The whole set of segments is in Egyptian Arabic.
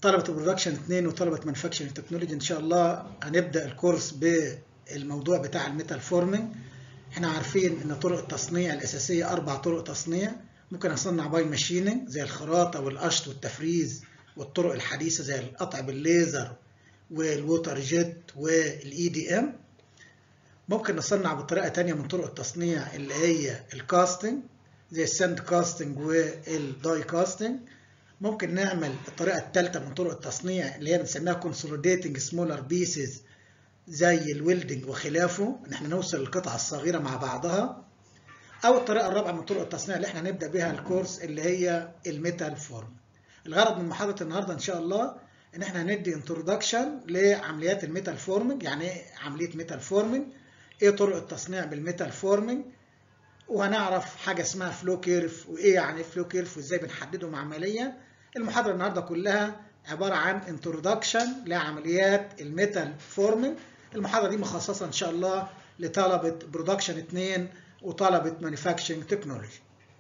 طلبة برودكشن 2 وطلبة مانيفاكتشرنج تكنولوجي ان شاء الله هنبدا الكورس بالموضوع بتاع الميتال فورمينج احنا عارفين ان طرق التصنيع الاساسيه اربع طرق تصنيع ممكن اصنع باي ماشيننج زي الخراطه والقشط والتفريز والطرق الحديثه زي القطع بالليزر والووتر جيت والاي دي ام ممكن نصنع بطريقه تانية من طرق التصنيع اللي هي الكاستنج زي الساند كاستنج والداي كاستنج ممكن نعمل الطريقه الثالثه من طرق التصنيع اللي هي بنسميها كونسوليديتنج سمولر بيسز زي الويلدنج وخلافه ان احنا نوصل للقطع الصغيره مع بعضها او الطريقه الرابعه من طرق التصنيع اللي احنا هنبدا بها الكورس اللي هي الميتال فورم الغرض من محاضره النهارده ان شاء الله ان احنا هندي انترودكشن لعمليات الميتال فورمنج يعني ايه عمليه ميتال فورمنج ايه طرق التصنيع بالميتال فورمنج وهنعرف حاجه اسمها فلو كيرف وايه يعني فلو كيرف وازاي بنحدده عمليا المحاضره النهارده كلها عباره عن انترودكشن لعمليات الميتال فورمنج المحاضره دي مخصصه ان شاء الله لطلبه برودكشن 2 وطلبه مانيفاكتشرنج تكنولوجي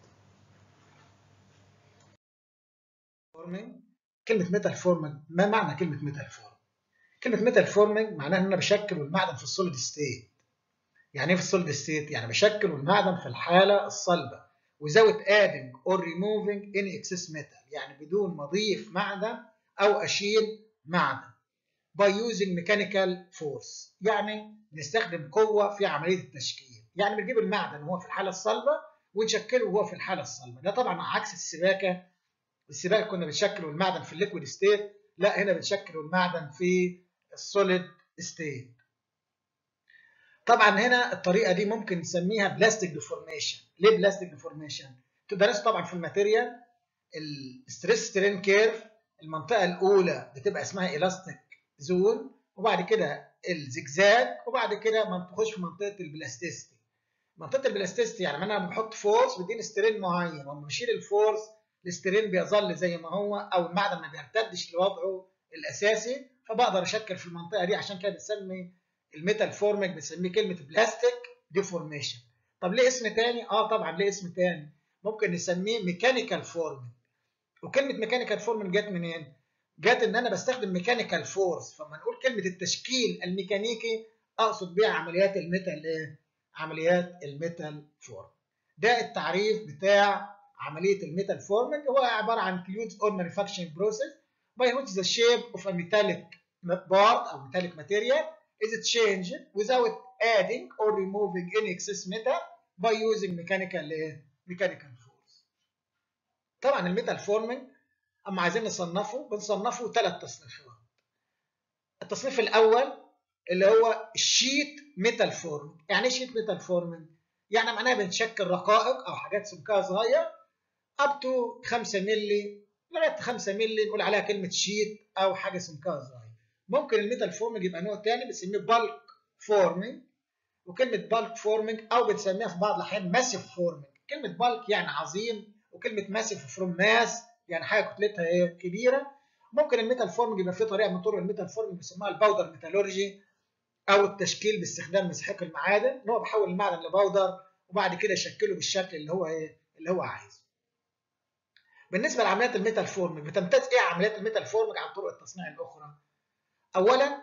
فورمنج كلمه ميتال فورمنج ما معنى كلمه ميتال فورمنج كلمه ميتال فورمنج معناها ان انا بشكل المعدن في السوليد ستيت يعني ايه في السوليد ستيت يعني بشكل المعدن في الحاله الصلبه without adding or removing any excess metal يعني بدون ما اضيف معدن او اشيل معدن by using mechanical force يعني بنستخدم قوه في عمليه التشكيل يعني بنجيب المعدن وهو في الحاله الصلبه ونشكله وهو في الحاله الصلبه ده طبعا عكس السباكه السباكه كنا بنشكل المعدن في الليكويد ستيت لا هنا بنشكل المعدن في السوليد ستيت طبعا هنا الطريقه دي ممكن نسميها بلاستيك ديفورميشن ليه بلاستيك ديفورميشن تدرس طبعا في الماتيريال الستريس سترين كيرف المنطقه الاولى بتبقى اسمها الاستيك زون وبعد كده الزجزاج وبعد كده ما تخش في منطقه البلاستيستي منطقه البلاستيستي يعني انا بحط فورس بدين سترين معين لما بشيل الفورس السترين بيظل زي ما هو او المعدن ما بيرتدش لوضعه الاساسي فبقدر اشكل في المنطقه دي عشان كده بنسمي الميتال فورمينج بنسميه كلمه بلاستيك ديفورميشن طب ليه اسم تاني اه طبعا ليه اسم تاني ممكن نسميه ميكانيكال فورمينج وكلمه ميكانيكال فورمينج جت منين جت ان انا بستخدم ميكانيكال فورس فلما نقول كلمه التشكيل الميكانيكي اقصد بيها عمليات الميتال ايه عمليات الميتال فورم ده التعريف بتاع عمليه الميتال فورمينج هو عباره عن includes all manufacturing process by which the shape of a metallic part او metallic material is changed without adding or removing any excess metal by using mechanical mechanical force. طبعا الميتال فورمينج اما عايزين نصنفه بنصنفه ثلاث تصنيفات. التصنيف الاول اللي هو الشيت ميتال فورمينج، يعني ايه شيت ميتال فورمينج؟ يعني معناها بنشكل رقائق او حاجات سمكها صغير اب تو 5 مللي لغايه 5 مللي نقول عليها كلمه شيت او حاجه سمكها صغير. ممكن الميتال فورمينج يبقى نوع تاني بنسميه بالك فورمينج وكلمه بالك فورمينج او بنسميها في بعض الاحيان ماسيف فورمينج كلمه بالك يعني عظيم وكلمه ماسيف فروم ماس يعني حاجه كتلتها ايه كبيره ممكن الميتال فورمينج يبقى فيه طريقه من طرق الميتال فورمينج بنسميها الباودر ميتالورجي او التشكيل باستخدام مسحيق المعادن ان هو بيحول المعدن لباودر وبعد كده يشكله بالشكل اللي هو ايه اللي هو عايزه بالنسبه لعمليات الميتال فورمينج بتمتاز ايه عمليات الميتال فورمينج عن طرق التصنيع الاخرى اولا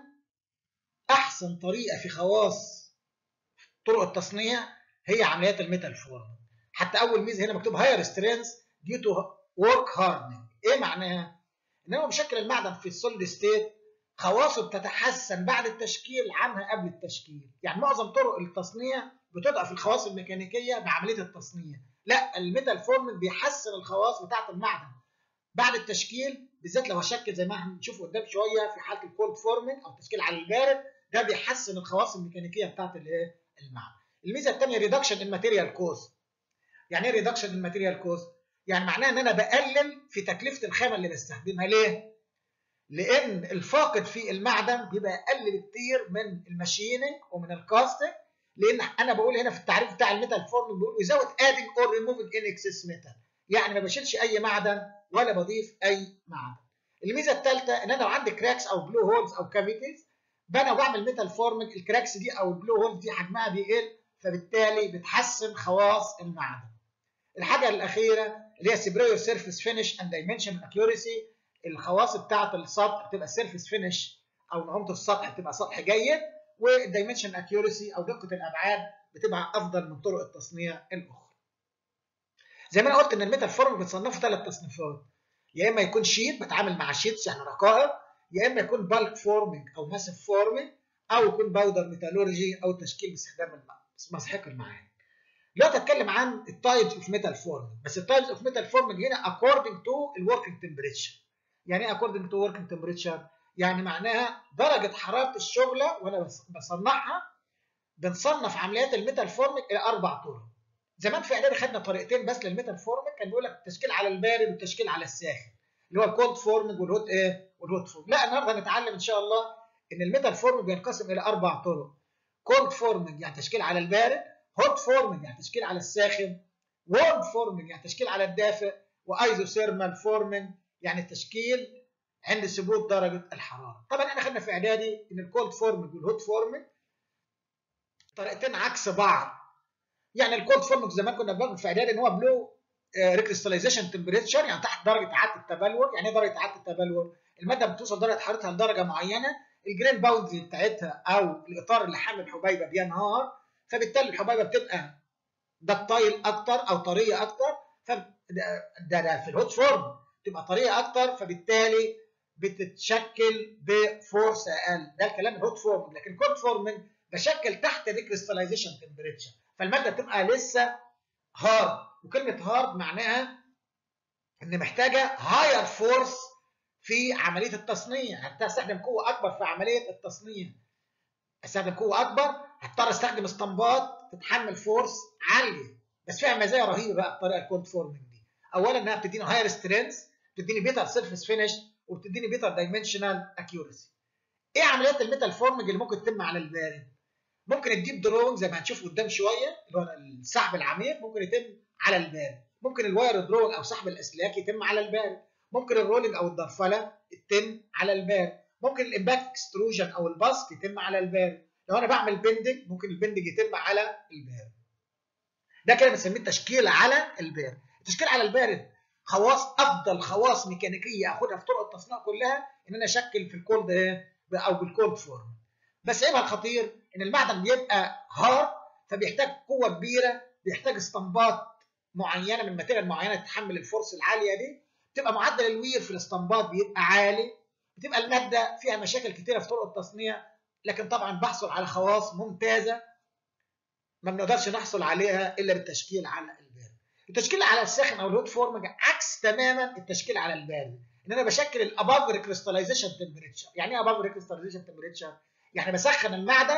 احسن طريقه في خواص طرق التصنيع هي عمليات الميتال فورم حتى اول ميزه هنا مكتوب هاير سترينث ديو تو ورك هاردنج ايه معناها ان هو بشكل المعدن في السوليد ستيت خواصه بتتحسن بعد التشكيل عنها قبل التشكيل يعني معظم طرق التصنيع بتضعف الخواص الميكانيكيه بعمليه التصنيع لا الميتال فورم بيحسن الخواص بتاعه المعدن بعد التشكيل بالذات لو هشكل زي ما هنشوف قدام شويه في حاله الكولد فورمينج او التشكيل على البارد ده بيحسن الخواص الميكانيكيه بتاعت الايه المعدن الميزه الثانيه ريدكشن الماتيريال كوست يعني ايه ريدكشن الماتيريال كوست يعني معناها ان انا بقلل في تكلفه الخامه اللي بستخدمها ليه لان الفاقد في المعدن بيبقى اقل بكتير من الماشيننج ومن الكاستنج لان انا بقول هنا في التعريف بتاع الميتال فورمينج بقول without adding or removing any excess metal يعني ما بشيلش اي معدن ولا بضيف اي معدن. الميزه الثالثه ان انا لو عندي كراكس او بلو هولز او كافيتيز بنا وبعمل ميتال فورمينج الكراكس دي او البلو هولز دي حجمها بيقل فبالتالي بتحسن خواص المعدن. الحاجه الاخيره اللي هي سبراير سيرفيس فينش اند دايمنشن اكيوريسي الخواص بتاعه السطح بتبقى سيرفيس فينش او نعومه السطح بتبقى سطح جيد والدايمنشن اكيورسي او دقه الابعاد بتبقى افضل من طرق التصنيع الاخرى. زي ما انا قلت ان الميتال فورم بتصنفه ثلاث تصنيفات يا اما يكون شيت بتعامل مع شيتس يعني رقائق يا اما يكون بالك فورمنج او ماسف فورمنج او يكون باودر ميتالورجي او تشكيل باستخدام مسحوق المعادن. دلوقتي اتكلم عن التايبس اوف ميتال فورمنج بس التايبس اوف ميتال فورمنج هنا اكوردنج تو الوركينج تمبريتشر. يعني ايه اكوردنج تو وركينج تمبريتشر؟ يعني معناها درجه حراره الشغله وانا بصنعها بنصنف عمليات الميتال فورمنج الى اربع طرق. زمان في اعدادي خدنا طريقتين بس للميتال فورمنج كان بيقول لك التشكيل على البارد والتشكيل على الساخن اللي هو الكولد فورمنج والهوت ايه والهوت فورمنج لا النهارده هنتعلم ان شاء الله ان الميتال فورمنج بينقسم الى اربع طرق كولد فورمنج يعني تشكيل على البارد هوت فورمنج يعني تشكيل على الساخن وورم فورمنج يعني تشكيل على الدافئ وايزوثيرمال فورمنج يعني التشكيل عند ثبوت درجه الحراره طبعا احنا خدنا في اعدادي ان الكولد فورمنج والهوت فورمنج طريقتين عكس بعض يعني الكولد فورمنج زمان كنا بناخد في اعدادي ان هو بلو ريكريستاليزيشن تمبريتشر يعني تحت درجه اعاده التبلور يعني ايه درجه اعاده التبلور الماده بتوصل درجه حرارتها لدرجه معينه الجرين باوندري بتاعتها او الاطار اللي حامل الحبيبه بينهار فبالتالي الحبيبه بتبقى دكتايل اكتر او طريه اكتر ف ده, ده في الهوت فورم تبقى طريه اكتر فبالتالي بتتشكل بفورس اقل ده الكلام الهوت فورم لكن الكولد فورمنج بشكل تحت ريكريستاليزيشن تمبريتشر فالماده بتبقى لسه هارد وكلمه هارد معناها ان محتاجه هاير فورس في عمليه التصنيع هضطر استخدم قوه اكبر في عمليه التصنيع استخدم قوه اكبر هضطر استخدم اسطمبات تتحمل فورس عاليه بس فيها مزايا رهيبه بقى الطريقه الكولد فورمنج دي اولا انها بتديني هاير سترينث بتديني بيتر سيرفيس فينش وبتديني بيتر دايمنشنال اكيورسي ايه عمليات الميتال فورمنج اللي ممكن تتم على البارد ممكن الديب دروينج زي ما هنشوف قدام شويه اللي هو السحب العميق ممكن يتم على البارد ممكن الواير دروينج او سحب الاسلاك يتم على البارد ممكن الرولينج او الدرفله يتم على البارد ممكن الامباكت اكستروجن او الباسك يتم على البارد لو انا بعمل بندنج ممكن البندنج يتم على البارد ده كده بنسميه التشكيل على البارد التشكيل على البارد خواص افضل خواص ميكانيكيه اخدها في طرق التصنيع كلها ان انا اشكل في الكولد او بالكولد فورم بس عيبها الخطير ان المعدن بيبقى هارد فبيحتاج قوه كبيره بيحتاج اسطمبات معينه من ماتيريال معينه تتحمل الفورس العاليه دي بتبقى معدل الوير في الاسطمبات بيبقى عالي بتبقى الماده فيها مشاكل كتيره في طرق التصنيع لكن طبعا بحصل على خواص ممتازه ما بنقدرش نحصل عليها الا بالتشكيل على البارد. التشكيل على الساخن او الهوت فورمنج عكس تماما التشكيل على البارد ان انا بشكل الاباف ريكريستاليزيشن تمبريتشر يعني ايه اباف ريكريستاليزيشن تمبريتشر يعني بسخن المعدن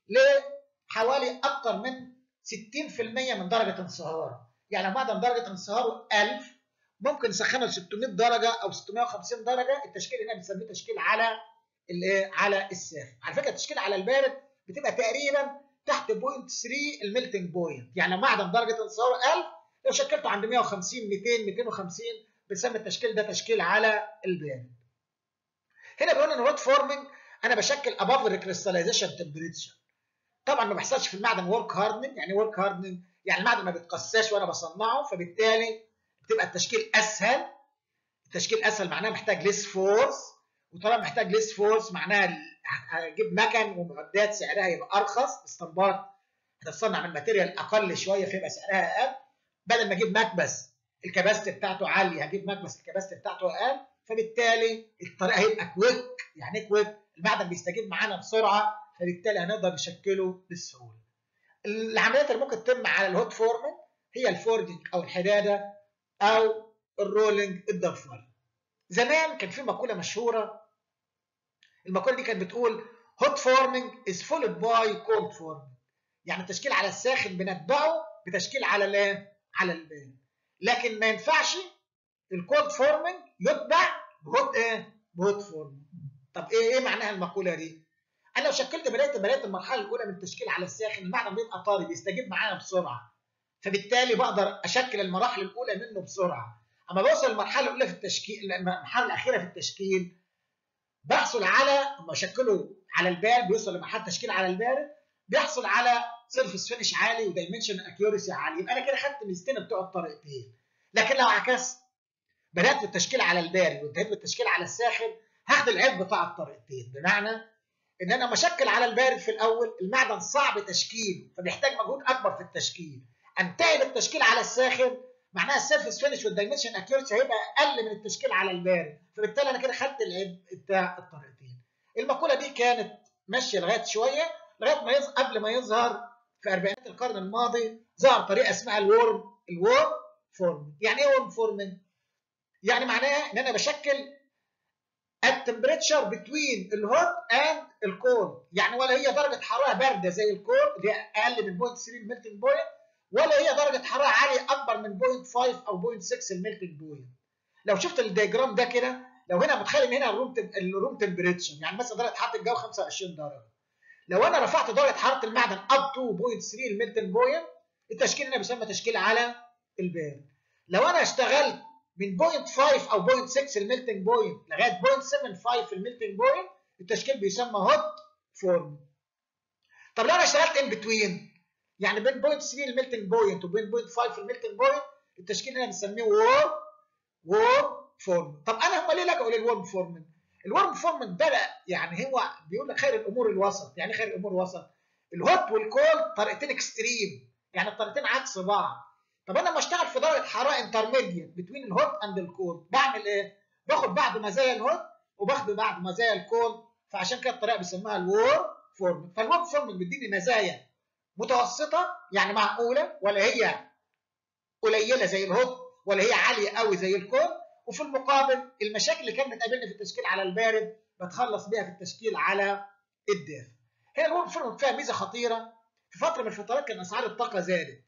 لحوالي اكثر من 60% من درجه انصهار يعني المعدن درجه انصهاره 1000 ممكن نسخنه ل 600 درجه او 650 درجه التشكيل هنا بنسميه تشكيل على الايه على الساخن على فكره التشكيل على البارد بتبقى تقريبا تحت بوينت 3 الميلتنج بوينت يعني معدن درجه انصهاره 1000 لو شكلته عند 150 200 250 بنسمي التشكيل ده تشكيل على البارد هنا بيقول ان الهوت فورمنج انا بشكل اباف ريكريستاليزيشن تمبريتشر طبعا ما بيحصلش في المعدن ورك هاردنج يعني ورك هاردنج يعني المعدن ما بيتقساش وانا بصنعه فبالتالي بتبقى التشكيل اسهل التشكيل اسهل معناه محتاج ليس فورس وطالما محتاج ليس فورس معناها هجيب مكن ومعدات سعرها يبقى ارخص اسطمبات هتتصنع من ماتيريال اقل شويه فيبقى سعرها اقل بدل ما اجيب مكبس الكباستي بتاعته عاليه هجيب مكبس الكباستي بتاعته اقل فبالتالي الطريقه هيبقى كويك يعني ايه كويك؟ المعدن بيستجيب معانا بسرعه فبالتالي هنقدر نشكله بسهوله. العمليات اللي ممكن تتم على الهوت فورمنج هي الفوردنج او الحداده او الرولينج الدرفال. زمان كان في مقوله مشهوره المقوله دي كانت بتقول هوت فورمنج از فولد باي كولد فورمنج يعني التشكيل على الساخن بنتبعه بتشكيل على الايه؟ على البارد. لكن ما ينفعش الكولد فورمنج يتبع بهوت ايه؟ بهوت فورمنج. طب ايه ايه معناها المقوله دي؟ انا لو شكلت بدايه بدايه المرحله الاولى من التشكيل على الساخن المعدن بيبقى طري بيستجيب معانا بسرعه فبالتالي بقدر اشكل المراحل الاولى منه بسرعه اما بوصل للمرحله الاولى في التشكيل المرحله الاخيره في التشكيل بحصل على لما اشكله على البارد بيوصل لمرحله تشكيل على البارد بيحصل على سيرفيس فينش عالي ودايمنشن اكيورسي عالي يبقى انا كده خدت ميزتين بتوع الطريقتين لكن لو عكست بدات بالتشكيل على البارد وانتهيت بالتشكيل على الساخن هاخد العيب بتاع الطريقتين بمعنى ان انا مشكل على البارد في الاول المعدن صعب تشكيله فبيحتاج مجهود اكبر في التشكيل انتهي بالتشكيل على الساخن معناها السيرفيس فينش والدايمنشن اكيورسي هيبقى اقل من التشكيل على البارد فبالتالي انا كده خدت العيب بتاع الطريقتين المقوله دي كانت ماشيه لغايه شويه لغايه ما يظهر قبل ما يظهر في اربعينات القرن الماضي ظهر طريقه اسمها الورم الورم فورمنج يعني ايه ورم فورمنج يعني معناها ان انا بشكل التمبريتشر بتوين الهوت اند الكولد يعني ولا هي درجه حراره بارده زي الكولد دي اقل من 0.3 الميلتنج بوينت ولا هي درجه حراره عاليه اكبر من 0.5 او 0.6 الميلتنج بوينت لو شفت الدياجرام ده كده لو هنا متخيل ان هنا الروم الروم تمبريتشر يعني مثلا درجه حراره الجو 25 درجه لو انا رفعت درجه حراره المعدن اب تو 0.3 الميلتنج بوينت التشكيل هنا بيسمى تشكيل على البارد لو انا اشتغلت من 0.5 او 0.6 الميلتنج بوينت لغايه 0.75 الميلتنج بوينت التشكيل بيسمى هوت فورم طب لو انا اشتغلت ان بتوين يعني بين 0.3 الميلتنج بوينت وبين 0.5 الميلتنج بوينت التشكيل هنا بنسميه وور وور فورم طب انا هم ليه لجأوا للورم فورمنج الورم فورمنج ده يعني هو بيقول لك خير الامور الوسط يعني خير الامور الوسط الهوت والكولد طريقتين اكستريم يعني الطريقتين عكس بعض طب انا لما اشتغل في درجه حراره انترميديت بين الهوت اند الكولد بعمل ايه باخد بعض مزايا الهوت وباخد بعض مزايا الكولد فعشان كده الطريقه بيسموها الوور فورمنج فالوور فورمنج بيديني مزايا متوسطه يعني معقوله ولا هي قليله زي الهوت ولا هي عاليه قوي زي الكولد وفي المقابل المشاكل اللي كانت بتقابلني في التشكيل على البارد بتخلص بيها في التشكيل على الدافئ. هنا الورم فورمنج فيها ميزه خطيره في فتره من الفترات كان اسعار الطاقه زادت.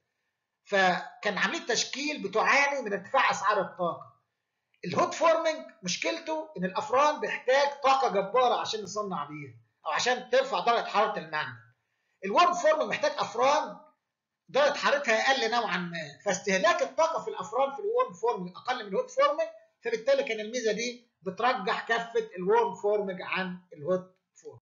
فكان عمليه تشكيل بتعاني من ارتفاع اسعار الطاقه. الهوت فورمنج مشكلته ان الافران بيحتاج طاقه جباره عشان نصنع بيها او عشان ترفع درجه حراره المعدن. الورم فورمنج محتاج افران درجه حرارتها اقل نوعا ما فاستهلاك الطاقه في الافران في الورم فورمنج اقل من الهوت فورمنج فبالتالي كان الميزه دي بترجح كفه الورم فورمنج عن الهوت فورمنج.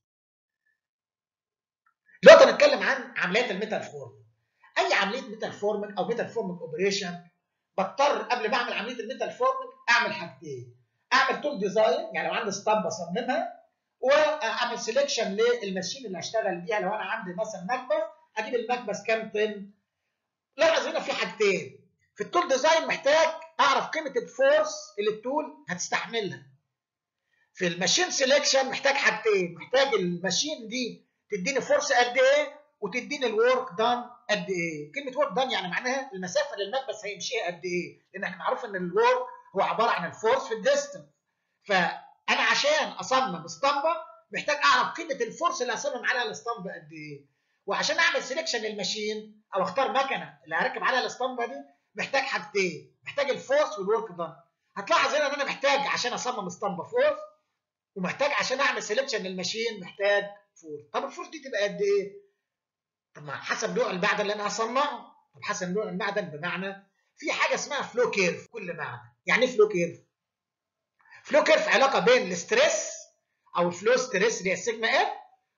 دلوقتي هنتكلم عن عمليات الميتال فورمنج. اي عمليه ميتال فورمنج او ميتال فورمنج اوبريشن بضطر قبل ما اعمل عمليه الميتال فورمنج اعمل حاجتين. اعمل تول ديزاين يعني لو عندي اسطمبه اصممها واعمل سelection للماشين اللي هشتغل بيها لو انا عندي مثلا مكبس اجيب المكبس كام طن لاحظ هنا في حاجتين في التول ديزاين محتاج اعرف قيمه الفورس اللي التول هتستحملها في الماشين سيلكشن محتاج حاجتين محتاج الماشين دي تديني فورس قد ايه وتديني الورك دان قد ايه كلمه ورك دان يعني معناها المسافه اللي المكبس هيمشيها قد ايه لان احنا معروف ان الورك هو عباره عن الفورس في الديستنس فانا عشان اصمم اسطمبه محتاج اعرف قيمه الفورس اللي هصمم عليها الاسطمبه قد ايه وعشان اعمل سيلكشن للماشين او اختار مكنه اللي هركب عليها الاسطمبه دي محتاج حاجتين محتاج الفورس والورك دان هتلاحظ هنا ان انا محتاج عشان اصمم اسطمبه فورس ومحتاج عشان اعمل سيلكشن للماشين محتاج فورس طب الفورس دي تبقى قد ايه طب ما حسب نوع المعدن اللي انا هصنعه طب حسب نوع المعدن بمعنى في حاجه اسمها فلو كيرف كل معدن يعني ايه فلو كيرف فلو كيرف علاقه بين الاستريس او الفلو ستريس اللي هي السيجما اف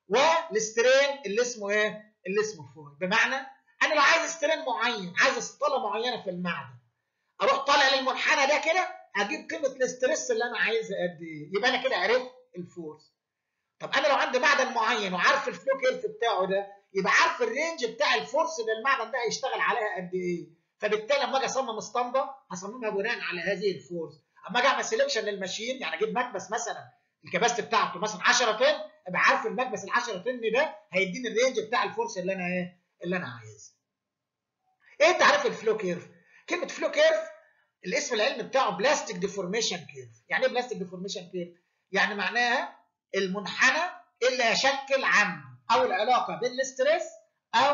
والسترين اللي اسمه ايه اللي اسمه فور بمعنى انا لو عايز سترين معين عايز اسطاله معينه في المعدن اروح طالع للمنحنى ده كده اجيب قيمه الاستريس اللي انا عايزها قد ايه يبقى انا كده عرفت الفورس طب انا لو عندي معدن معين وعارف الفلو كيرف بتاعه ده يبقى عارف الرينج بتاع الفورس اللي المعدن ده هيشتغل عليها قد ايه فبالتالي لما اجي اصمم اسطمبه هصممها بناء على هذه الفورس اما اجي اعمل سيلكشن للماشين يعني اجيب مكبس مثلا الكباستي بتاعته مثلا 10 طن ابقى عارف المكبس ال 10 طن ده هيديني الرينج بتاع الفورس اللي انا ايه اللي انا عايزه. ايه تعريف الفلو كيرف؟ كلمه فلو كيرف الاسم العلمي بتاعه بلاستيك ديفورميشن كيرف، يعني ايه بلاستيك ديفورميشن كيرف؟ يعني معناها المنحنى اللي هيشكل عنده او العلاقه بين الاستريس او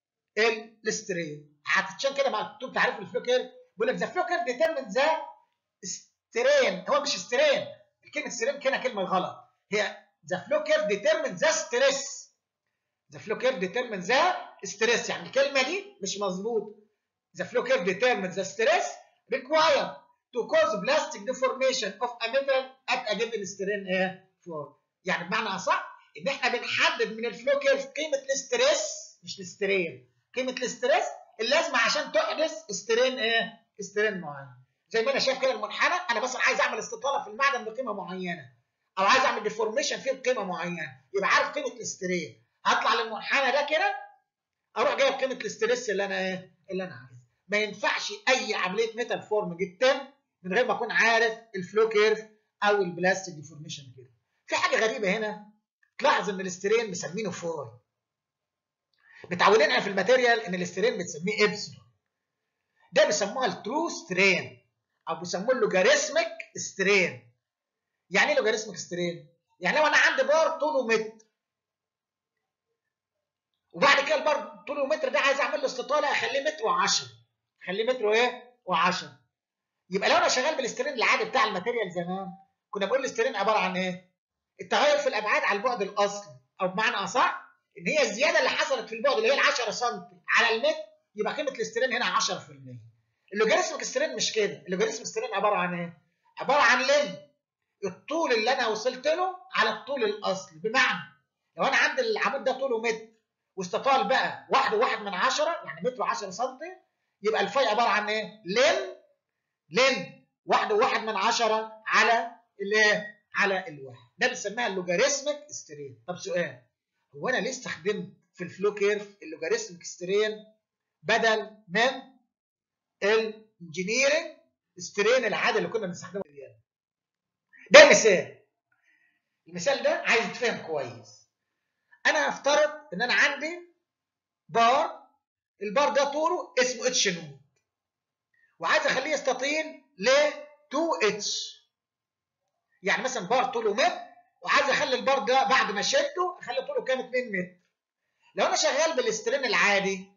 السترين. عشان كده مكتوب تعريف الفلو كيرف بيقول لك ذا فلو كيرف ديترمن ذا سترين هو مش سترين كلمه سترين كده كلمه غلط هي the flow curve determines the stress the flow curve determines the stress يعني الكلمه دي مش مظبوط the flow curve determines the stress required to cause plastic deformation of a metal at a given strain flow يعني بمعنى اصح ان احنا بنحدد من الفلو كيرف قيمه الاستريس مش السترين قيمه الاستريس اللازمه عشان تحدث سترين ايه سترين معين زي ما انا شايف كده المنحنى انا بس عايز اعمل استطاله في المعدن بقيمه معينه او عايز اعمل ديفورميشن فيه بقيمه معينه يبقى عارف قيمه الاسترين هطلع للمنحنى ده كده اروح جايب قيمه الاستريس اللي انا ايه اللي انا عايزها ما ينفعش اي عمليه ميتال فورم تتم من غير ما اكون عارف الفلو كيرف او البلاستيك ديفورميشن كيرف في حاجه غريبه هنا تلاحظ ان الاسترين مسمينه فاي متعودين احنا في الماتيريال ان الاسترين بتسميه ابسلون ده بيسموها الترو سترين او بيسموه اللوجاريثميك سترين يعني ايه لوجاريثميك سترين يعني لو انا عندي بار طوله متر وبعد كده البار طوله متر ده عايز اعمل له استطاله اخليه متر و10 اخليه متر وايه و10 يبقى لو انا شغال بالاسترين العادي بتاع الماتيريال زمان كنا بنقول الاسترين عباره عن ايه التغير في الابعاد على البعد الاصلي او بمعنى اصح ان هي الزياده اللي حصلت في البعد اللي هي ال 10 سم على المتر يبقى قيمه الاسترين هنا 10% اللوجاريثميك سترين مش كده اللوجاريثميك سترين عباره عن ايه عباره عن لم الطول اللي انا وصلت له على الطول الاصلي بمعنى لو انا عندي العمود ده طوله متر واستطال بقى واحد وواحد من عشرة يعني متر و10 سم يبقى الفاي عباره عن ايه لم لم واحد وواحد من عشرة على الايه على الواحد ده بنسميها اللوجاريثميك سترين طب سؤال هو انا ليه استخدمت في الفلو كيرف اللوجاريثميك سترين بدل من الانجينيرنج سترين العادي اللي كنا بنستخدمه ده مثال المثال ده عايز يتفهم كويس انا هفترض ان انا عندي بار البار ده طوله اسمه اتش نود وعايز اخليه يستطيل ل 2 اتش يعني مثلا بار طوله متر وعايز اخلي البار ده بعد ما شلته اخلي طوله كام 2 متر لو انا شغال بالاسترين العادي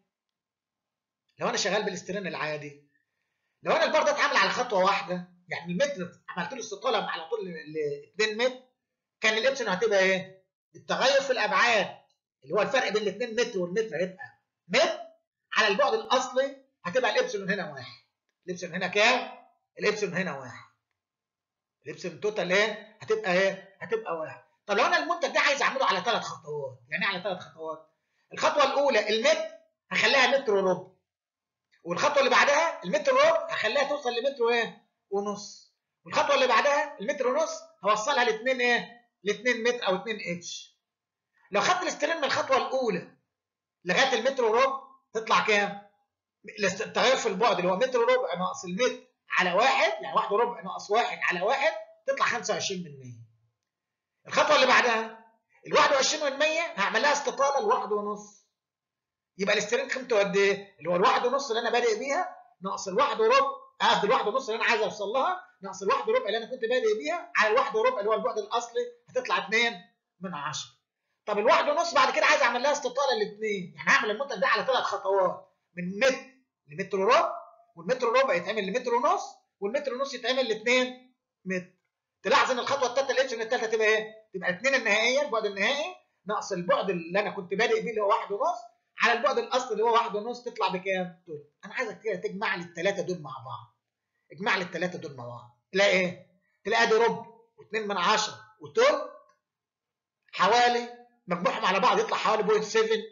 لو انا شغال بالاسترين العادي لو انا البار ده اتعمل على خطوه واحده يعني المتر عملت له استطاله على طول ل 2 متر كان الابسون هتبقى ايه؟ التغير في الابعاد اللي هو الفرق بين ال 2 متر والمتر هيبقى متر على البعد الاصلي هتبقى الابسون هنا واحد الابسون هنا كام؟ الابسون هنا واحد الابسون توتال ايه؟ هتبقى ايه؟ هتبقى واحد طب لو انا المنتج ده عايز اعمله على ثلاث خطوات يعني على ثلاث خطوات الخطوه الاولى المتر هخليها متر وربع والخطوه اللي بعدها المتر وربع هخليها توصل لمتر وايه؟ ونص والخطوه اللي بعدها المتر ونص هوصلها ل 2 ايه؟ ل 2 متر او 2 اتش لو خدت الاسترين من الخطوه الاولى لغايه المتر وربع تطلع كام؟ التغير في البعد اللي هو متر وربع ناقص المتر على واحد يعني واحد وربع ناقص واحد على واحد تطلع 25% الخطوه اللي بعدها ال 21% هعمل لها استطاله لواحد ونص يبقى الاسترين قيمته قد ايه؟ اللي هو الواحد ونص اللي انا بادئ بيها ناقص الواحد وربع قصدي الواحد ونص اللي انا عايز اوصل لها ناقص الواحد وربع اللي انا كنت بادئ بيها على الواحد وربع اللي هو البعد الاصلي هتطلع 2 من 10 طب الواحد ونص بعد كده عايز اعمل لها استطاله لاثنين يعني هعمل المنتج ده على ثلاث خطوات من متر لمتر وربع والمتر وربع يتعمل لمتر ونص والمتر ونص يتعمل ل 2 متر تلاحظ ان الخطوه الثالثه الاتش من الثالثه تبقى ايه؟ تبقى الاثنين النهائيه البعد النهائي ناقص البعد اللي انا كنت بادئ بيه اللي هو واحد ونص على البعد الاصلي اللي هو واحد ونص تطلع بكام؟ دول انا عايزك كده تجمع لي الثلاثه دول مع بعض اجمع لي الثلاثه دول مع بعض تلاقي ايه؟ تلاقي ادي ربع و2 من 10 وتلت حوالي مجموعهم على بعض يطلع حوالي 0.783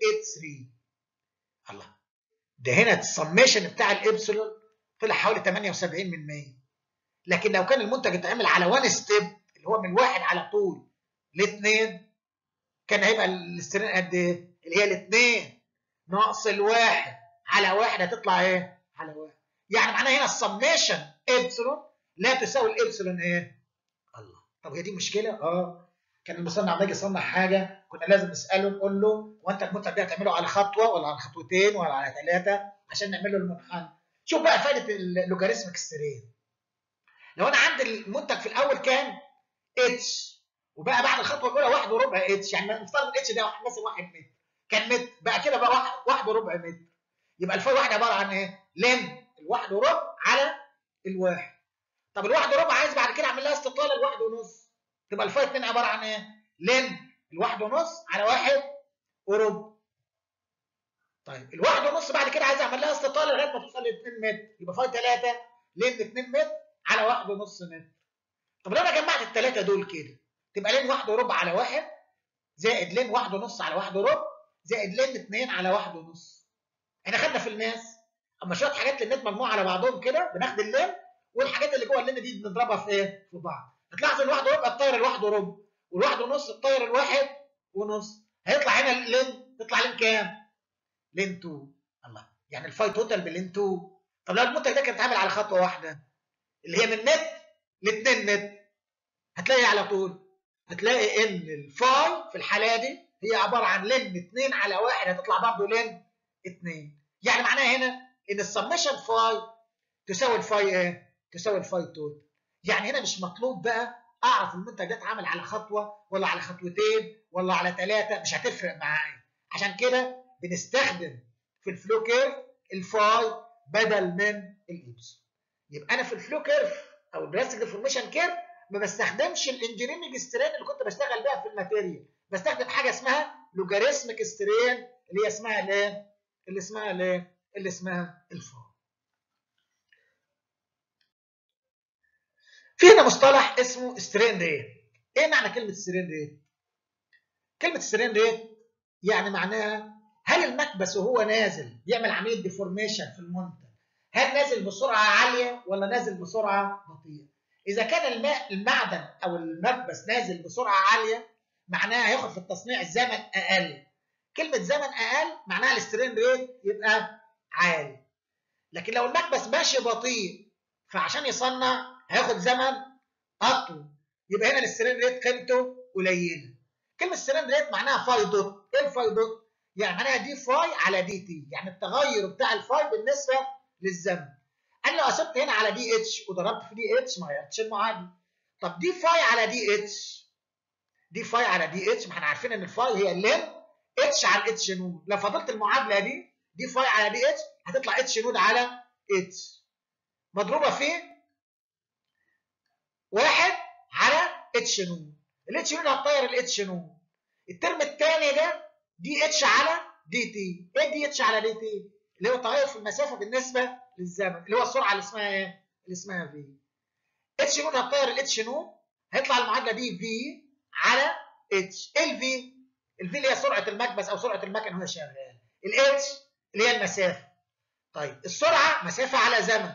الله ده هنا السميشن بتاع الابسلون طلع حوالي 78% لكن لو كان المنتج اتعمل على وان ستيب اللي هو من واحد على طول لاثنين كان هيبقى الاسترين قد ايه؟ اللي هي الاثنين ناقص الواحد على واحد هتطلع ايه؟ على واحد يعني معناها هنا السميشن ابسلون لا تساوي الابسلون ايه؟ الله طب هي دي مشكله؟ اه كان المصنع لما يجي يصنع حاجه كنا لازم نساله نقول له هو انت المنتج ده هتعمله على خطوه ولا على خطوتين ولا على ثلاثه عشان نعمل له المنحنى شوف بقى فائده اللوجاريثميك سترين لو انا عندي المنتج في الاول كان اتش وبقى بعد الخطوه الاولى واحد وربع اتش يعني نفترض الاتش ده واحد مثلا واحد متر كان متر بقى كده بقى واحد, واحد وربع متر يبقى الفاي واحد عباره عن ايه؟ لن الواحد وربع على الواحد طب الواحد وربع عايز بعد كده اعمل لها استطاله الواحد ونص تبقى الفاي 2 عباره عن ايه؟ لن الواحد ونص على واحد وربع طيب الواحد ونص بعد كده عايز اعمل لها استطاله لغايه ما توصل ل 2 متر يبقى فاي 3 لن 2 متر على واحد ونص متر طب لو انا جمعت الثلاثه دول كده تبقى لين واحد وربع على واحد زائد لين واحد ونص على واحد وربع زائد لين اتنين على واحد ونص احنا خدنا في الماس اما شويه حاجات للنت مجموعه على بعضهم كده بناخد اللين والحاجات اللي جوه اللين دي بنضربها في ايه؟ في بعض هتلاحظ الواحد ربع الطاير الواحد وربع والواحد ونص الطاير الواحد ونص هيطلع هنا اللين تطلع لين كام؟ لين 2 الله يعني الفاي توتال باللين 2 طب لو المنتج ده كان اتعمل على خطوه واحده اللي هي من نت ل 2 نت هتلاقي على طول هتلاقي ان الفاي في الحاله دي هي عباره عن لين 2 على 1 هتطلع برضه لين 2 يعني معناها هنا ان السمشن فاي تساوي الفاي ايه؟ تساوي الفاي توتال يعني هنا مش مطلوب بقى اعرف المنتج ده اتعمل على خطوه ولا على خطوتين ولا على ثلاثه مش هتفرق معايا عشان كده بنستخدم في الفلو كيرف الفاي بدل من الابس يبقى انا في الفلو كيرف او البلاستيك ديفورميشن كيرف ما بستخدمش الانجينيرنج سترين اللي كنت بشتغل بيها في الماتيريال بستخدم حاجه اسمها لوجاريثميك سترين اللي هي اسمها الايه اللي اسمها الايه اللي اسمها الفاي في هنا مصطلح اسمه سترين ريت ايه معنى كلمه سترين ريت كلمه سترين ريت يعني معناها هل المكبس وهو نازل بيعمل عمليه ديفورميشن في المنتج هل نازل بسرعه عاليه ولا نازل بسرعه بطيئه اذا كان الماء المعدن او المكبس نازل بسرعه عاليه معناها هياخد في التصنيع زمن اقل كلمه زمن اقل معناها السترين ريت يبقى عالي لكن لو المكبس ماشي بطيء فعشان يصنع هياخد زمن اطول يبقى هنا السترين ريت قيمته قليله كلمه سترين ريت معناها فاي دوت ايه الفاي دوت يعني معناها دي فاي على دي تي يعني التغير بتاع الفاي بالنسبه للزمن انا لو قسمت هنا على دي اتش وضربت في دي اتش ما غيرتش المعادله طب دي فاي على دي اتش دي فاي على دي اتش ما احنا عارفين ان الفاي هي اللين اتش على اتش نود لو فضلت المعادله دي دي فاي على دي اتش هتطلع اتش نود على اتش مضروبه في واحد على اتش نود الاتش نود هتطير الاتش نود الترم الثاني ده دي اتش على دي تي ايه دي اتش على دي تي اللي هو تغير في المسافه بالنسبه للزمن اللي هو السرعه اللي اسمها ايه اللي اسمها في اتش نود هتطير الاتش نود هيطلع المعادله دي في على اتش ايه الفي الفي اللي هي سرعه المكبس او سرعه المكن وهو شغال الاتش اللي هي المسافه طيب السرعه مسافه على زمن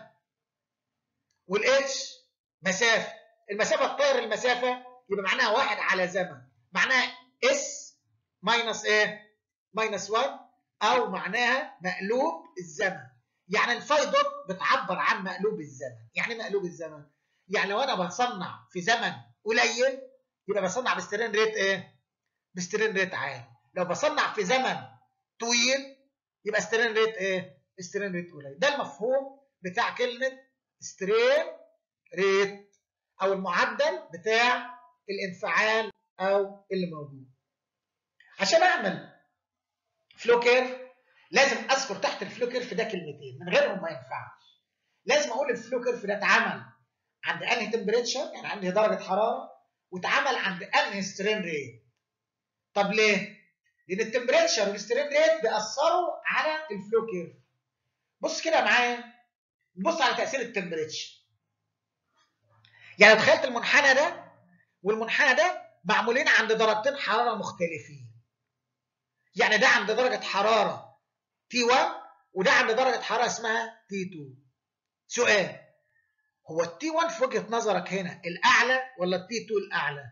والاتش مسافه المسافه تطير المسافه يبقى معناها واحد على زمن معناها اس ماينس ايه ماينس 1 او معناها مقلوب الزمن يعني الفاي دوت بتعبر عن مقلوب الزمن يعني مقلوب الزمن يعني لو انا بصنع في زمن قليل يبقى بصنع بسترين ريت ايه بسترين ريت عالي لو بصنع في زمن طويل يبقى سترين ريت ايه سترين ريت قليل ده المفهوم بتاع كلمه سترين ريت او المعدل بتاع الانفعال او اللي موجود عشان اعمل فلو كيرف لازم اذكر تحت الفلو كيرف ده كلمتين من غيرهم ما ينفعش لازم اقول الفلو كيرف ده اتعمل عند انهي تمبريتشر يعني عند درجه حراره واتعمل عند انهي سترين ريت طب ليه لان التمبريتشر والسترين ريت بيأثروا على الفلو كيرف بص كده معايا بص على تاثير التمبريتشر يعني تخيلت المنحنى ده والمنحنى ده معمولين عند درجتين حراره مختلفين يعني ده عند درجه حراره تي 1 وده عند درجه حراره اسمها تي 2 سؤال هو التي 1 في وجهه نظرك هنا الاعلى ولا التي 2 الاعلى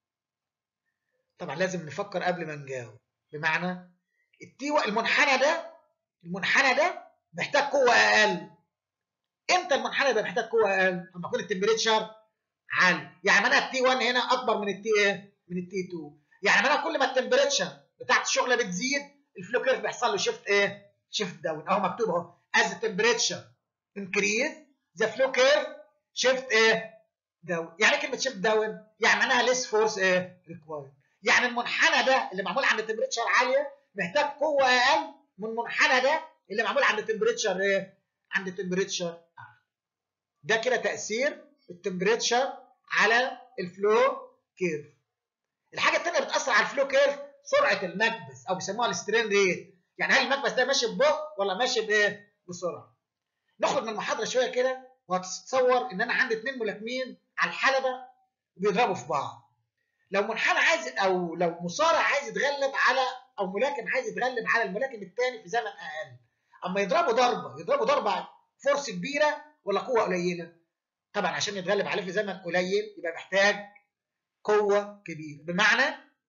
طبعا لازم نفكر قبل ما نجاوب بمعنى التي 1 المنحنى ده المنحنى ده محتاج قوه اقل امتى المنحنى ده محتاج قوه اقل لما يكون التمبريتشر عالي يعني معناها التي 1 هنا اكبر من التي ايه من التي 2 يعني معناها كل ما التمبريتشر بتاعت الشغله بتزيد الفلو كيرف بيحصل له شيفت ايه شيفت داون اهو مكتوب اهو as the temperature increase the flow curve shift ايه داون يعني كلمه شيفت داون يعني معناها less force ايه required يعني المنحنى ده اللي معمول عند تمبريتشر عاليه محتاج قوه اقل من المنحنى ده اللي معمول عند تمبريتشر ايه عند تمبريتشر اعلى ده كده تاثير التمبريتشر على الفلو كيرف الحاجه الثانيه بتاثر على الفلو كيرف سرعه المكبس او بيسموها السترين ريت يعني هل المكبس ده ماشي ببطء ولا ماشي بايه بسرعه نخرج من المحاضره شويه كده وهتتصور ان انا عندي اثنين ملاكمين على الحلبه بيضربوا في بعض لو منحنى عايز او لو مصارع عايز يتغلب على او ملاكم عايز يتغلب على الملاكم الثاني في زمن اقل اما يضربوا ضربه يضربوا ضربه فورس كبيره ولا قوه قليله طبعا عشان يتغلب عليه في زمن قليل يبقى محتاج قوه كبيره بمعنى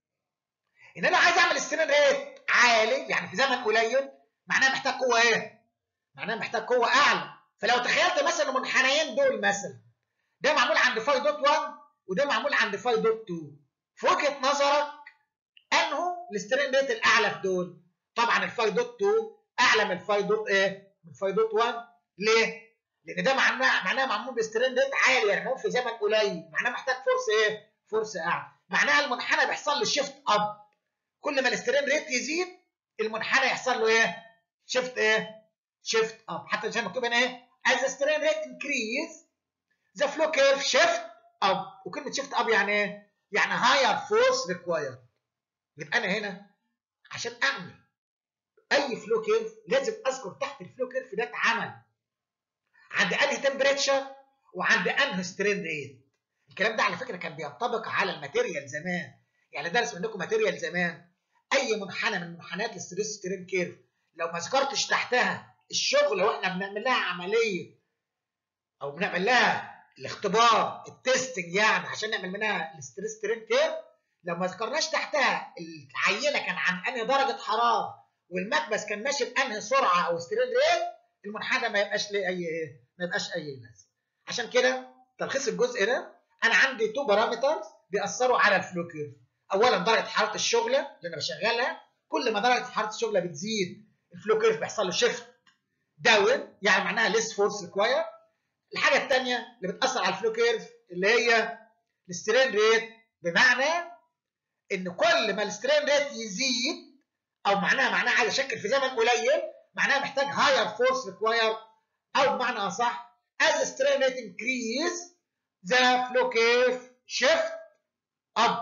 ان انا عايز اعمل سترين ريت عالي يعني في زمن قليل معناها محتاج قوه ايه؟ معناها محتاج قوه اعلى فلو تخيلت مثلا المنحنيين دول مثلا ده معمول عند فاي دوت 1 وده معمول عند فاي دوت 2 في وجهه نظرك انه السترين ريت الاعلى في دول طبعا الفاي دوت 2 اعلى من الفاي دوت ايه؟ من الفاي دوت 1 ليه؟ لان ده معناه معناه معمول بسترين ريت عالي يعني معمول في زمن قليل معناه محتاج فرصه ايه؟ فرصه اعلى معناها المنحنى بيحصل له شيفت اب كل ما السترين ريت يزيد المنحنى يحصل له ايه؟ شيفت ايه؟ شيفت اب حتى زي مكتوب هنا ايه؟ as the strain rate increase the flow curve shift up وكلمه شيفت اب يعني ايه؟ يعني higher force required يبقى انا هنا عشان اعمل اي فلو كيرف لازم اذكر تحت الفلو كيرف ده اتعمل عند انهي تمبريتشر وعند انهي سترين ريت الكلام ده على فكره كان بينطبق على الماتيريال زمان يعني درس منكم ماتيريال زمان اي منحنى من منحنيات الستريس سترين كيرف لو ما ذكرتش تحتها الشغل واحنا بنعمل لها عمليه او بنعمل لها الاختبار التستنج يعني عشان نعمل منها الستريس سترين كيرف لو ما ذكرناش تحتها العينه كان عن انهي درجه حراره والمكبس كان ماشي بانهي سرعه او سترين ريت المنحنى ما يبقاش ليه اي ايه ما يبقاش اي لازمه عشان كده تلخيص الجزء ده انا عندي تو بارامترز بيأثروا على الفلو كيرف اولا درجه حراره الشغله اللي انا بشغلها كل ما درجه حراره الشغله بتزيد الفلو كيرف بيحصل له شيفت داون يعني معناها ليس فورس ريكواير الحاجه الثانيه اللي بتاثر على الفلو كيرف اللي هي السترين ريت بمعنى ان كل ما السترين ريت يزيد او معناها معناها عايز اشكل في زمن قليل معناها محتاج هاير فورس ريكواير او بمعنى اصح as the strain rate increase the flow curve shift up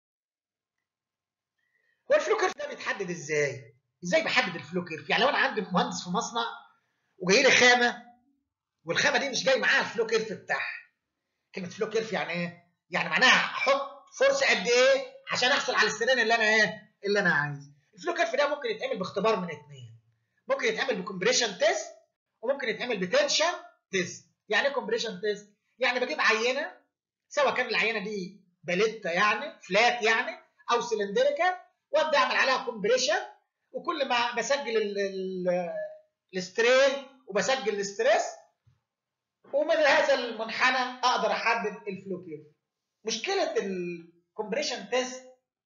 هو الفلو كيرف ده بيتحدد ازاي؟ ازاي بحدد الفلو كيرف؟ يعني لو انا عندي مهندس في مصنع وجاي لي خامه والخامه دي مش جاي معاها الفلو كيرف بتاعها. كلمه فلو كيرف يعني ايه؟ يعني معناها احط فرصه قد ايه عشان احصل على السنان اللي انا ايه؟ اللي انا عايزه. الفلو كيرف ده ممكن يتعمل باختبار من اثنين. ممكن يتعمل بكمبريشن تيست وممكن يتعمل بتنشن تيست. يعني ايه كومبريشن تيست؟ يعني بجيب عينه سواء كان العينه دي باليتا يعني فلات يعني او سلندريكال وابدا اعمل عليها كومبريشن وكل ما بسجل السترين وبسجل الستريس ومن هذا المنحنى اقدر احدد الفلو كيرف. مشكله الكومبريشن تيست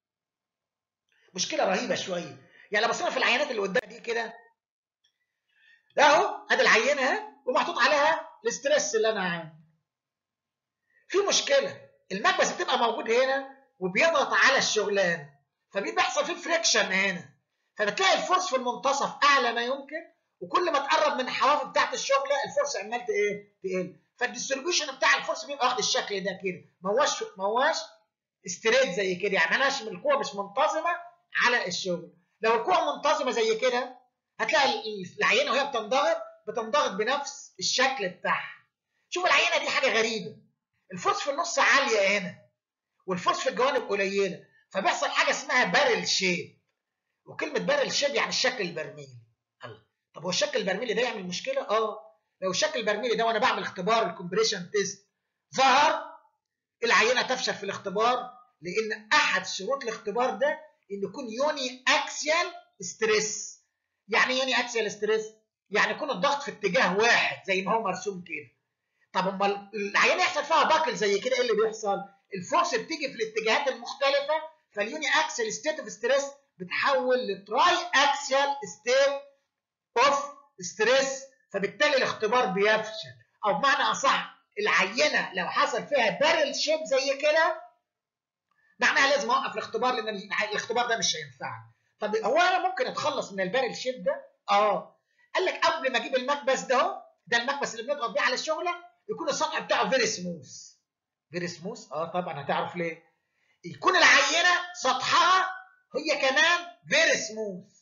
مشكله رهيبه شويه يعني لو بصينا في العينات اللي قدام دي كده ده اهو ادي العينه اهي ومحطوط عليها الاستريس اللي انا عامله في مشكله المكبس بتبقى موجود هنا وبيضغط على الشغلان فبيحصل فيه فريكشن هنا فبتلاقي الفورس في المنتصف اعلى ما يمكن وكل ما تقرب من الحواف بتاعت الشغله الفورس عمال ايه تقل فالديستريبيوشن بتاع الفورس بيبقى واخد الشكل ده كده ما هواش ما هواش ستريت زي كده يعني مالهاش القوه مش منتظمه على الشغل لو القوه منتظمه زي كده هتلاقي العينه وهي بتنضغط بتنضغط بنفس الشكل بتاعها شوف العينه دي حاجه غريبه الفورس في النص عاليه هنا والفورس في الجوانب قليله فبيحصل حاجه اسمها بارل شيب وكلمه بارل شيب يعني الشكل البرميلي الله طب هو الشكل البرميلي ده يعمل مشكله اه لو الشكل البرميلي ده وانا بعمل اختبار الكومبريشن تيست ظهر العينه تفشل في الاختبار لان احد شروط الاختبار ده ان يكون يوني اكسيال ستريس يعني يوني اكسيال ستريس يعني يكون الضغط في اتجاه واحد زي ما هو مرسوم كده طب امال العينه يحصل فيها باكل زي كده ايه اللي بيحصل الفورس بتيجي في الاتجاهات المختلفه فاليوني اكسيال ستيت اوف ستريس بتحول لتراي اكسيال ستيت اوف ستريس فبالتالي الاختبار بيفشل او بمعنى اصح العينه لو حصل فيها بارل شيب زي كده معناها لازم اوقف الاختبار لان الاختبار ده مش هينفعني طب هو انا ممكن اتخلص من البارل شيب ده اه قال لك قبل ما اجيب المكبس ده اهو ده المكبس اللي بنضغط بيه على الشغله يكون السطح بتاعه فيري سموث فيري سموث اه طبعا هتعرف ليه يكون العينه سطحها هي كمان فيري سموث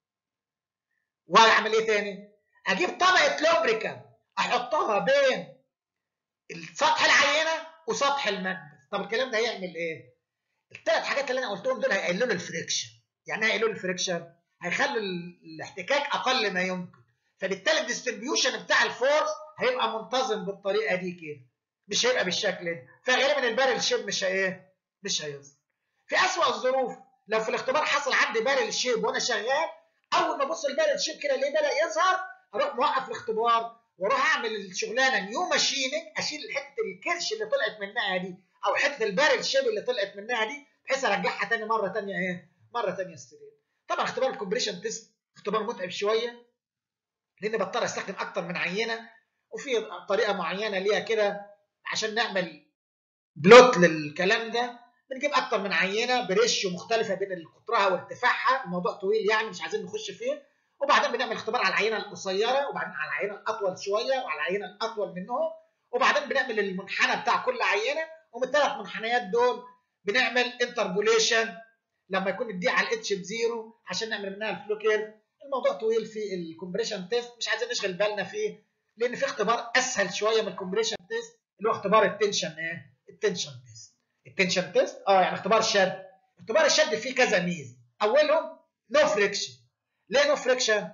واعمل ايه تاني اجيب طبقه لوبريكان احطها بين سطح العينه وسطح المكبس طب الكلام ده هيعمل ايه الثلاث حاجات اللي انا قلتهم دول هيقللوا الفريكشن يعني ايه هيقللوا الفريكشن هيخلوا الاحتكاك اقل ما يمكن فبالتالي الديستريبيوشن بتاع الفورس هيبقى منتظم بالطريقه دي كده مش هيبقى بالشكل ده فغالبا البارل شيب مش ايه مش هيظهر في اسوأ الظروف لو في الاختبار حصل عندي بارل شيب وانا شغال اول ما ابص البارل شيب كده اللي بدا يظهر اروح موقف الاختبار واروح اعمل الشغلانه نيو ماشيننج اشيل حته الكرش اللي طلعت منها دي او حته البارل شيب اللي طلعت منها دي بحيث ارجعها تاني مره تانيه ايه مره تانيه ستريت طبعا اختبار الكومبريشن تيست اختبار متعب شويه لان بضطر استخدم اكتر من عينه وفي طريقه معينه ليها كده عشان نعمل بلوت للكلام ده بنجيب اكتر من عينه بريشيو مختلفه بين قطرها وارتفاعها الموضوع طويل يعني مش عايزين نخش فيه وبعدين بنعمل اختبار على العينه القصيره وبعدين على العينه الاطول شويه وعلى العينه الاطول منهم وبعدين بنعمل المنحنى بتاع كل عينه ومن الثلاث منحنيات دول بنعمل انتربوليشن لما يكون الدي على الاتش بزيرو عشان نعمل منها الفلو كيرف الموضوع طويل في الكومبريشن تيست مش عايزين نشغل بالنا فيه لان في اختبار اسهل شويه من الكومبريشن تيست اللي هو اختبار التنشن ايه التنشن تيست التنشن تيست اه يعني اختبار الشد اختبار الشد فيه كذا ميزه اولهم نو فريكشن ليه نو فريكشن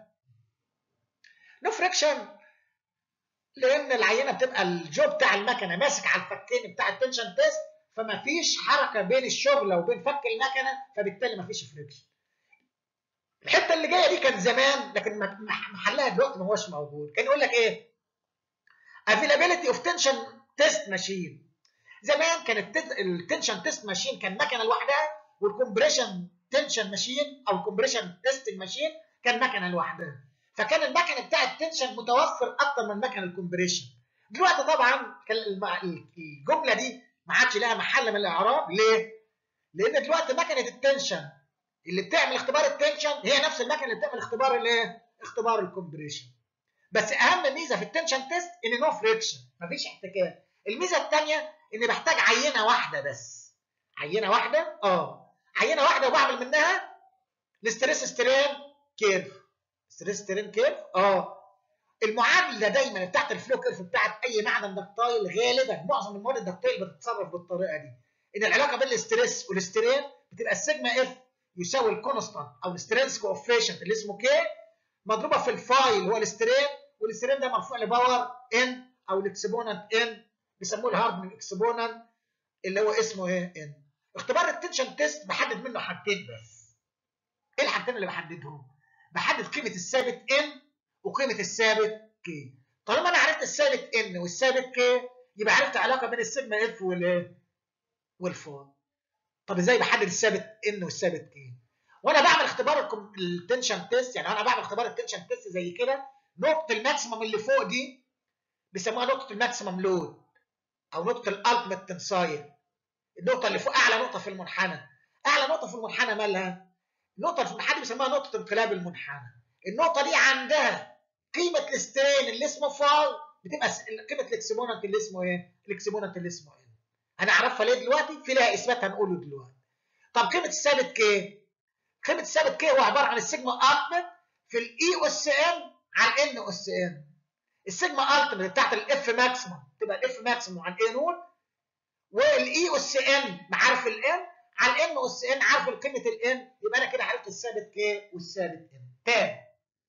نو فريكشن لان العينه بتبقى الجو بتاع المكنه ماسك على الفكين بتاع التنشن تيست فما فيش حركه بين الشغله وبين فك المكنه فبالتالي ما فيش فريكشن الحته اللي جايه دي كانت زمان لكن محلها دلوقتي ما هوش موجود كان يقول لك ايه availability of tension test machine زمان كانت التنشن تيست ماشين كان مكنه لوحدها والكمبريشن تنشن ماشين او الكمبريشن تيستنج ماشين كان مكنه لوحدها فكان المكنه بتاع التنشن متوفر اكتر من مكنه الكمبريشن دلوقتي طبعا الجمله دي ما عادش لها محل من الاعراب ليه؟ لان دلوقتي مكنه التنشن اللي بتعمل اختبار التنشن هي نفس المكنه اللي بتعمل اختبار الايه؟ اختبار الكمبريشن بس اهم ميزه في التنشن تيست ان نو فريكشن مفيش احتكاك الميزه الثانيه اني بحتاج عينه واحده بس عينه واحده اه عينه واحده وبعمل منها الستريس سترين كيرف ستريس سترين كيرف اه المعادله دايما بتاعت الفلو كيرف بتاعت اي معدن دكتايل غالبا معظم المواد الدكتايل بتتصرف بالطريقه دي ان العلاقه بين الاستريس والاسترين بتبقى السيجما اف يساوي الكونستانت او السترينس كوفيشنت اللي اسمه كي مضروبه في الفاي اللي هو الاسترين والاسترين ده مرفوع لباور ان او الاكسبوننت ان بيسموه الهاردنج اكسبوننت اللي هو اسمه ايه ان اختبار التنشن تيست بحدد منه حاجتين بس ايه الحاجتين اللي بحددهم بحدد قيمه الثابت ان وقيمه الثابت كي طالما انا عرفت الثابت ان والثابت كي يبقى عرفت علاقه بين السيجما اف والايه والفاي طب ازاي بحدد الثابت ان والثابت كي وانا بعمل اختبار التنشن تيست يعني انا بعمل اختبار التنشن تيست زي كده نقطه الماكسيمم اللي فوق دي بيسموها نقطه الماكسيمم لود او نقطه الالتيميت تنسايل النقطه اللي فوق اعلى نقطه في المنحنى اعلى نقطه في المنحنى مالها النقطه في المنحنى بيسموها نقطه انقلاب المنحنى النقطه دي عندها قيمه الاسترين اللي اسمه فاي بتبقى قيمه الاكسبوننت اللي اسمه ايه الاكسبوننت اللي اسمه ايه هنعرفها ليه دلوقتي في لها اثبات هنقوله دلوقتي طب قيمه الثابت كي قيمه الثابت كي هو عباره عن السيجما التيميت في الاي اس ان على الان اس ان السيجما التيميت بتاعت الاف ماكسيمم تبقى الاف ماكسيمم عن اي نون والاي اس ان عارف الان على الان اس ان عارف قيمه الان يبقى انا كده عرفت الثابت كي والثابت ان تاني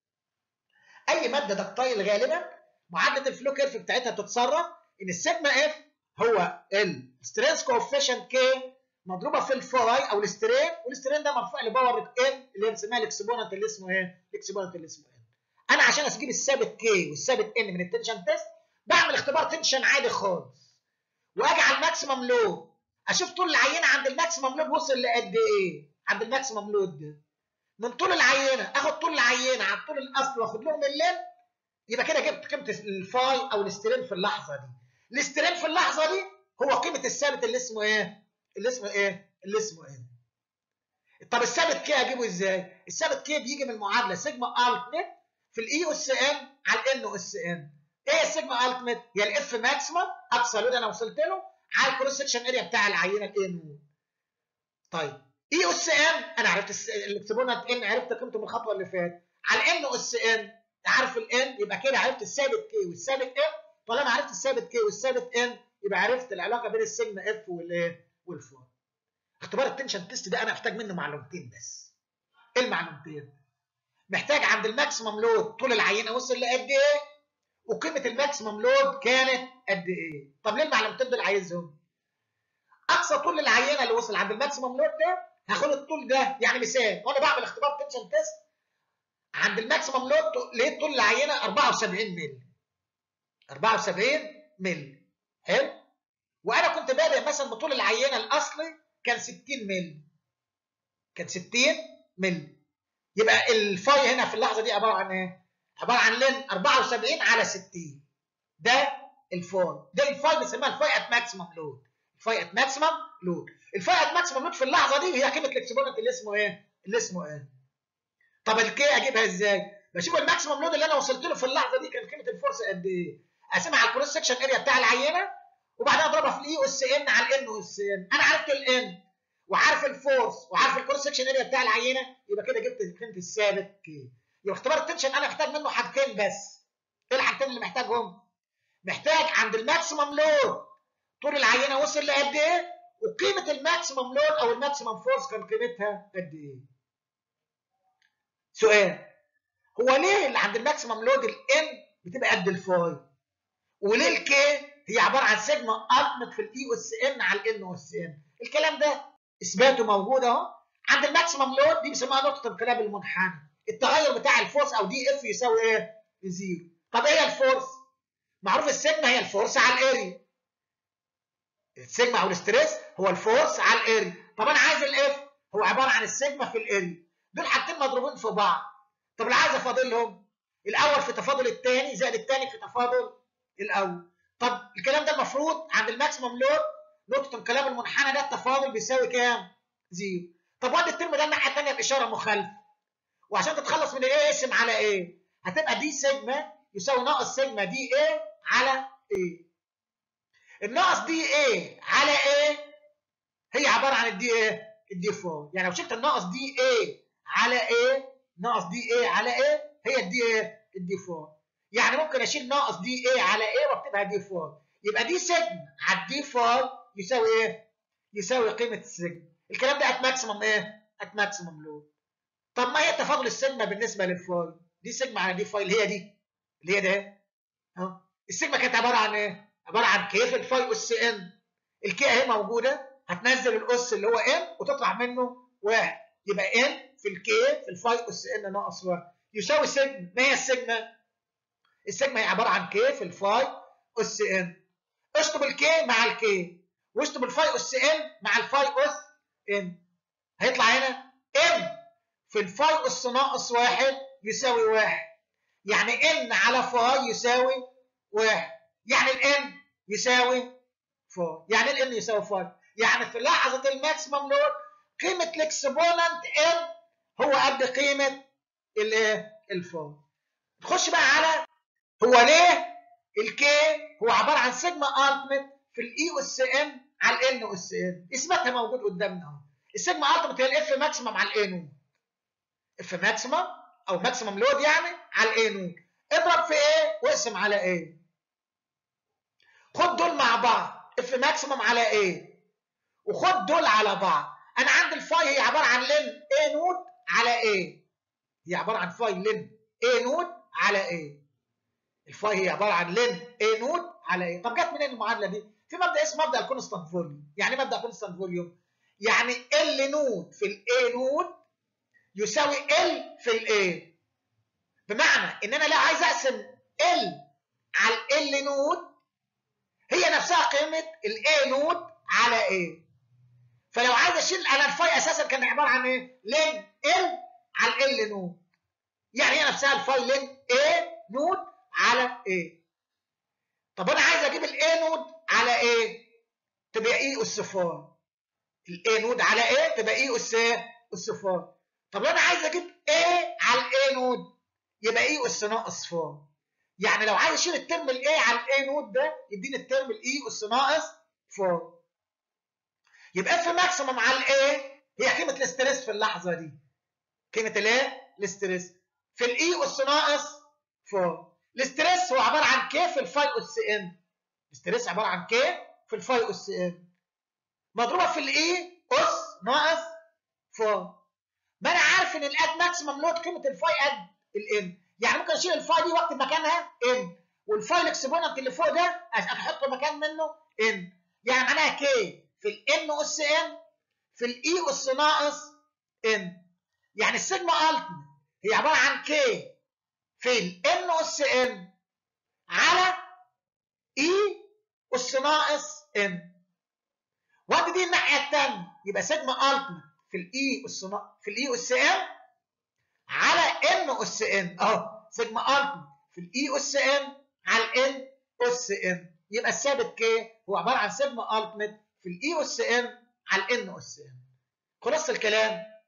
اي ماده دكتايل غالبا معادله الفلو كيرف بتاعتها بتتصرف ان السيجما اف هو السترينس كوفيشنت كي مضروبه في الفاي او السترين والسترين ده مرفوع لباور ان اللي بنسميها الاكسبوننت اللي اسمه ايه؟ الاكسبوننت اللي اسمه ان. انا عشان اجيب الثابت كي والثابت ان من التنشن تيست بعمل اختبار تنشن عادي خالص واجي على الماكسيمم لود اشوف طول العينه عند الماكسيمم لود وصل لقد ايه؟ عند الماكسيمم لود ده. من طول العينه اخد طول العينه على الطول الاصلي واخد لهم اللين يبقى كده جبت قيمه الفاي او الاسترين في اللحظه دي. الاسترين في اللحظه دي هو قيمه الثابت اللي اسمه ايه؟ اللي اسمه ايه؟ اللي اسمه ايه؟ طب الثابت كي اجيبه ازاي؟ الثابت كي بيجي من المعادله سيجما التيميت في الاي اس ان على الان اس ان. ايه السيجما التيميت؟ هي الاف ماكسيمم اقصى لود انا وصلت له على الكروس سكشن اريا بتاع العينه الاي نون. طيب اي اس ان انا عرفت الاكسبوننت ان عرفت قيمته من الخطوه اللي فاتت. على الان اس ان عارف الان يبقى كده عرفت الثابت كي والثابت ان طالما عرفت الثابت كي والثابت ان يبقى عرفت العلاقه بين السيجما اف والايه؟ والفور. اختبار التنشن تيست ده انا محتاج منه معلومتين بس. ايه المعلومتين؟ محتاج عند الماكسيمم لود طول العينه وصل لقد ايه؟ وقيمه الماكسيمم لود كانت قد ايه طب ليه المعلومتين دول عايزهم اقصى طول العينه اللي وصل عند الماكسيمم لود ده هاخد الطول ده يعني مثال وانا بعمل اختبار تنشن تيست عند الماكسيمم لود لقيت طول العينه 74 مللي 74 مللي حلو وانا كنت بادئ مثلا بطول العينه الاصلي كان 60 مللي كان 60 مللي يبقى الفاي هنا في اللحظه دي عباره عن ايه؟ عباره عن لين 74 على 60 ده الفاي ده الفاي بنسميها الفاي ات ماكسيمم لود الفاي ات ماكسيمم لود الفاي ات ماكسيمم لود في اللحظه دي هي قيمه الاكسبوننت اللي اسمه ايه؟ اللي اسمه ايه؟ طب الكي اجيبها ازاي؟ بشوف الماكسيمم لود اللي انا وصلت له في اللحظه دي كان قيمه الفورس قد ايه؟ اقسمها على الكروس سكشن اريا بتاع العينه وبعدين اضربها في الاي اس ان على الان اس ان انا عرفت الان وعارف الفورس وعارف الكروس سكشن اريا بتاع العينه يبقى كده جبت قيمه الثابت كي يبقى اختبار التنشن انا محتاج منه حاجتين بس ايه الحاجتين اللي محتاجهم؟ محتاج عند الماكسيمم لود طول العينه وصل لقد ايه وقيمه الماكسيمم لود او الماكسيمم فورس كان قيمتها قد ايه سؤال هو ليه اللي عند الماكسيمم لود الان بتبقى قد الفاي وليه الكي هي عباره عن سيجما التمت في الاي اس ان على الان اس ان الكلام ده اثباته موجود اهو عند الماكسيمم لود دي بيسموها نقطه انقلاب المنحنى التغير بتاع الفورس او دي اف يساوي ايه زيرو طب ايه الفورس معروف السيجما هي الفورس على الاريا السيجما او الاستريس هو الفورس على الاريا طب انا عايز الاف هو عباره عن السيجما في الاريا دول حاجتين مضروبين في بعض طب اللي عايز افاضلهم الاول في تفاضل الثاني زائد الثاني في تفاضل الاول طب الكلام ده المفروض عند الماكسيمم لود نقطه انقلاب المنحنى ده التفاضل بيساوي كام زيرو طب ودي الترم ده الناحيه الثانيه باشاره مخالفه وعشان تتخلص من الايه اقسم على ايه هتبقى دي سيجما يساوي ناقص سيجما دي ايه على ايه الناقص دي ايه على ايه هي عباره عن الدي ايه الدي 4 يعني لو شلت الناقص دي ايه على ايه ناقص دي ايه على ايه هي الدي ايه الدي 4 يعني ممكن اشيل ناقص دي ايه على ايه واكتبها دي 4 يبقى دي سيجما على الدي 4 يساوي ايه يساوي قيمه السيجما الكلام ده ات ماكسيمم ايه ات ماكسيمم لود طب ما هي تفاضل السيجما بالنسبه للفاي دي سيجما على دي فاي اللي هي دي اللي هي ده اهو السيجما كانت عباره عن ايه عباره عن كيف الفاي اس ان الكي اهي موجوده هتنزل الاس اللي هو ان وتطلع منه واحد يبقى ان في الكي في الفاي اس ان ناقص واحد يساوي سيجما ما هي السيجما السيجما هي عباره عن كي في الفاي اس ان اشطب الكي مع الكي واشطب الفاي اس ان مع الفاي اس ان هيطلع هنا ان في الفاي اس ناقص واحد يساوي واحد يعني ان على فاي يساوي واحد يعني الان يساوي فاي يعني الان يساوي فاي يعني في لحظه الماكسيمم لود قيمه الاكسبوننت ان هو قد قيمه الايه الفاي نخش بقى على هو ليه الكي هو عباره عن سيجما التمت في الاي اس ان على الان اس ان اثباتها موجود قدامنا اهو السيجما التمت هي الاف ماكسيمم على الاي نود اف ماكسيمم او ماكسيمم لود يعني على الاي نود اضرب في ايه واقسم على ايه خد دول مع بعض اف ماكسيمم على ايه وخد دول على بعض انا عندي الفاي هي عباره عن لين اي نود على ايه هي عباره عن فاي لين اي نود على ايه الفاي هي عباره عن لين اي نود على ايه طب جت منين المعادله دي في مبدا اسمه مبدا الكونستانت فوليوم يعني ايه مبدا كونستانت فوليوم يعني ال نود في الاي نود يساوي ال في الاي بمعنى ان انا لو عايز اقسم ال على ال نود هي نفسها قيمه الاي نود على ايه فلو عايز اشيل انا الفاي اساسا كان عباره عن ايه لين ال على ال نود يعني هي نفسها الفاي لين اي نود على ايه طب انا عايز اجيب الاي نود على ايه تبقى اي اس فار الاي نود على ايه تبقى اي اس اس فار طب لو انا عايز اجيب ايه على الاي نود يبقى اي اس ناقص فار يعني لو عايز اشيل الترم الاي على الاي نود ده يديني الترم الاي اس ناقص فار يبقى اف ماكسيمم على الاي هي قيمه الاستريس في اللحظه دي قيمه الايه الاستريس في الاي اس ناقص فار الاستريس هو عباره عن كي في الفاي اس ان الاستريس عباره عن كي في الفاي اس ان مضروبه في الاي اس ناقص فار ما انا عارف ان الاد ماكسيمم لود قيمه الفاي قد الان يعني ممكن اشيل الفاي دي واكتب مكانها ان والفايل اكسبوننت اللي فوق ده هحط مكان منه ان يعني معناها كي في الان اس ان في الاي اس ناقص ان يعني السيجما التيميت هي عباره عن كي في الان اس ان على اي اس ناقص ان وادي دي الناحيه الثانيه يبقى سيجما التيميت في الاي اس في الاي اس ان على ان اس ان اهو سيجما التيميت في الاي اس ان على الان اس ان يبقى الثابت كي هو عباره عن سيجما التيميت في الاي اس ان على الان اس ان خلاص الكلام